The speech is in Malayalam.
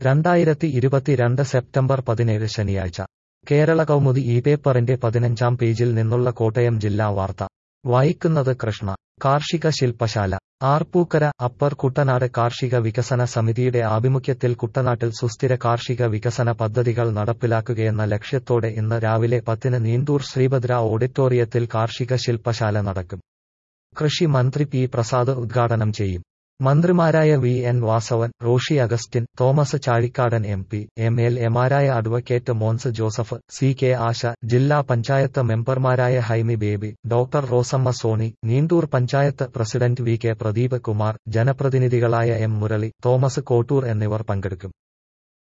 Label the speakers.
Speaker 1: രണ്ടായിരത്തി ഇരുപത്തിരണ്ട് സെപ്റ്റംബർ പതിനേഴ് ശനിയാഴ്ച കേരള കൗമുദി ഈ പേപ്പറിന്റെ പതിനഞ്ചാം പേജിൽ നിന്നുള്ള കോട്ടയം ജില്ലാ വാർത്ത വായിക്കുന്നത് കൃഷ്ണ കാർഷിക ശില്പശാല ആർപ്പൂക്കര അപ്പർ കുട്ടനാട് കാർഷിക വികസന സമിതിയുടെ ആഭിമുഖ്യത്തിൽ കുട്ടനാട്ടിൽ സുസ്ഥിര കാർഷിക വികസന പദ്ധതികൾ നടപ്പിലാക്കുകയെന്ന ലക്ഷ്യത്തോടെ ഇന്ന് രാവിലെ പത്തിന് നീണ്ടൂർ ശ്രീഭദ്ര ഓഡിറ്റോറിയത്തിൽ കാർഷിക ശില്പശാല നടക്കും കൃഷി മന്ത്രി പി പ്രസാദ് ഉദ്ഘാടനം ചെയ്യും മന്ത്രിമാരായ V N Vasavan Roshi Augustine Thomas Chazhikadan M P M L എമാരായ advocate Mons Joseph C K Asha ജില്ലാ പഞ്ചായത്ത് മെമ്പർമാരായ Haimi Baby doctor Rosamma Soni Neendoor panchayat president V K Pradeep Kumar ജനപ്രതിനിധികളായ എം മുരളി തോമസ് കോട്ടൂർ എന്നിവർ പങ്കെടുക്കും